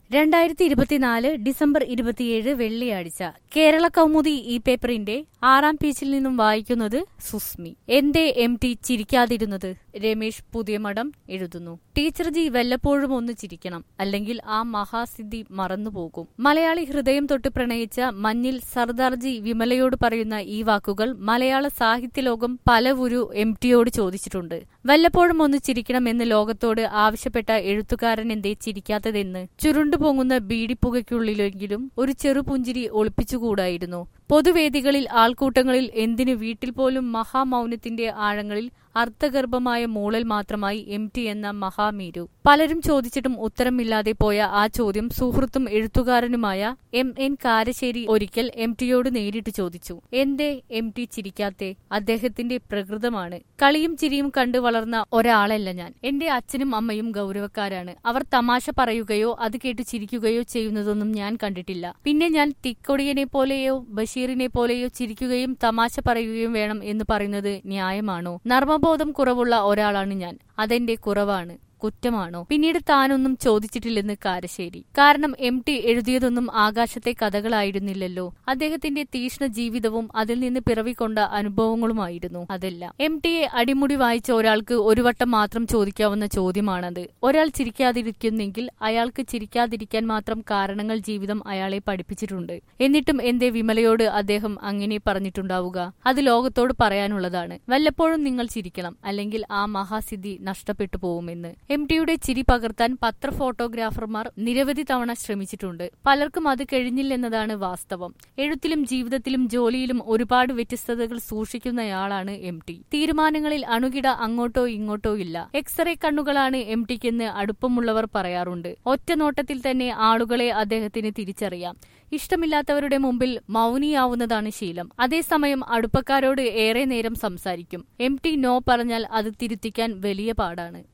രണ്ടായിരത്തി ഇരുപത്തിനാല് ഡിസംബർ ഇരുപത്തിയേഴ് വെള്ളിയാഴ്ച കേരള കൗമുദി ഈ പേപ്പറിന്റെ ആറാം പേജിൽ നിന്നും വായിക്കുന്നത് സുസ്മി എന്തേ എം ടി ചിരിക്കാതിരുന്നത് രമേശ് പുതിയമഠം എഴുതുന്നു ടീച്ചർ ജി വല്ലപ്പോഴും ഒന്ന് ചിരിക്കണം അല്ലെങ്കിൽ ആ മഹാസിദ്ധി മറന്നുപോകും മലയാളി ഹൃദയം തൊട്ട് പ്രണയിച്ച മഞ്ഞിൽ സർദാർജി വിമലയോട് പറയുന്ന ഈ വാക്കുകൾ മലയാള സാഹിത്യ ലോകം പലവുരു എം ടിയോട് ചോദിച്ചിട്ടുണ്ട് വല്ലപ്പോഴും ഒന്ന് ചിരിക്കണം എന്ന് ലോകത്തോട് ആവശ്യപ്പെട്ട എഴുത്തുകാരൻ എന്തേ ചിരിക്കാത്തതെന്ന് ചുരുണ്ടുപൊങ്ങുന്ന ബീഡിപ്പുകയ്ക്കുള്ളിലെങ്കിലും ഒരു ചെറുപുഞ്ചിരി ഒളിപ്പിച്ചുകൂടായിരുന്നു പൊതുവേദികളിൽ ആൾക്കൂട്ടങ്ങളിൽ എന്തിനു വീട്ടിൽ പോലും മഹാമൗനത്തിന്റെ ആഴങ്ങളിൽ അർത്ഥഗർഭമായ മൂളൽ മാത്രമായി എം ടി എന്ന മഹാമീരു പലരും ചോദിച്ചിട്ടും ഉത്തരമില്ലാതെ പോയ ആ ചോദ്യം സുഹൃത്തും എഴുത്തുകാരനുമായ എം എൻ കാരശ്ശേരി ഒരിക്കൽ എം ടിയോട് നേരിട്ട് ചോദിച്ചു എന്തേ എം ടി ചിരിക്കാത്തെ അദ്ദേഹത്തിന്റെ പ്രകൃതമാണ് കളിയും ചിരിയും കണ്ടു വളർന്ന ഒരാളല്ല ഞാൻ എന്റെ അച്ഛനും അമ്മയും ഗൗരവക്കാരാണ് അവർ തമാശ പറയുകയോ അത് കേട്ട് ചിരിക്കുകയോ ചെയ്യുന്നതൊന്നും ഞാൻ കണ്ടിട്ടില്ല പിന്നെ ഞാൻ തിക്കൊടിയനെ പോലെയോ ബഷീറിനെ പോലെയോ ചിരിക്കുകയും തമാശ പറയുകയും വേണം എന്ന് പറയുന്നത് ന്യായമാണോ നർമ്മബോധം കുറവുള്ള ഒരാളാണ് ഞാൻ അതെന്റെ കുറവാണ് കുറ്റമാണോ പിന്നീട് താനൊന്നും ചോദിച്ചിട്ടില്ലെന്ന് കാരശ്ശേരി കാരണം എം ടി എഴുതിയതൊന്നും ആകാശത്തെ കഥകളായിരുന്നില്ലല്ലോ അദ്ദേഹത്തിന്റെ തീഷ്ണ ജീവിതവും അതിൽ നിന്ന് പിറവിക്കൊണ്ട അനുഭവങ്ങളുമായിരുന്നു അതെല്ലാം എം ടിയെ അടിമുടി വായിച്ച ഒരാൾക്ക് ഒരു വട്ടം മാത്രം ചോദിക്കാവുന്ന ചോദ്യമാണത് ഒരാൾ ചിരിക്കാതിരിക്കുന്നെങ്കിൽ അയാൾക്ക് ചിരിക്കാതിരിക്കാൻ മാത്രം കാരണങ്ങൾ ജീവിതം അയാളെ പഠിപ്പിച്ചിട്ടുണ്ട് എന്നിട്ടും എന്തേ വിമലയോട് അദ്ദേഹം അങ്ങനെ പറഞ്ഞിട്ടുണ്ടാവുക അത് ലോകത്തോട് പറയാനുള്ളതാണ് വല്ലപ്പോഴും നിങ്ങൾ ചിരിക്കണം അല്ലെങ്കിൽ ആ മഹാസിദ്ധി നഷ്ടപ്പെട്ടു പോകുമെന്ന് എം ടിയുടെ ചിരി പകർത്താൻ പത്ര ഫോട്ടോഗ്രാഫർമാർ നിരവധി തവണ ശ്രമിച്ചിട്ടുണ്ട് പലർക്കും അത് കഴിഞ്ഞില്ലെന്നതാണ് വാസ്തവം എഴുത്തിലും ജീവിതത്തിലും ജോലിയിലും ഒരുപാട് വ്യത്യസ്തതകൾ സൂക്ഷിക്കുന്നയാളാണ് എം ടി തീരുമാനങ്ങളിൽ അണുകിട അങ്ങോട്ടോ ഇങ്ങോട്ടോ ഇല്ല എക്സ്റേ കണ്ണുകളാണ് എം ടിക്കെന്ന് അടുപ്പമുള്ളവർ പറയാറുണ്ട് ഒറ്റ നോട്ടത്തിൽ തന്നെ ആളുകളെ അദ്ദേഹത്തിന് തിരിച്ചറിയാം ഇഷ്ടമില്ലാത്തവരുടെ മുമ്പിൽ മൗനിയാവുന്നതാണ് ശീലം അതേസമയം അടുപ്പക്കാരോട് ഏറെ നേരം സംസാരിക്കും എം ടി നോ പറഞ്ഞാൽ അത് തിരുത്തിക്കാൻ വലിയ പാടാണ്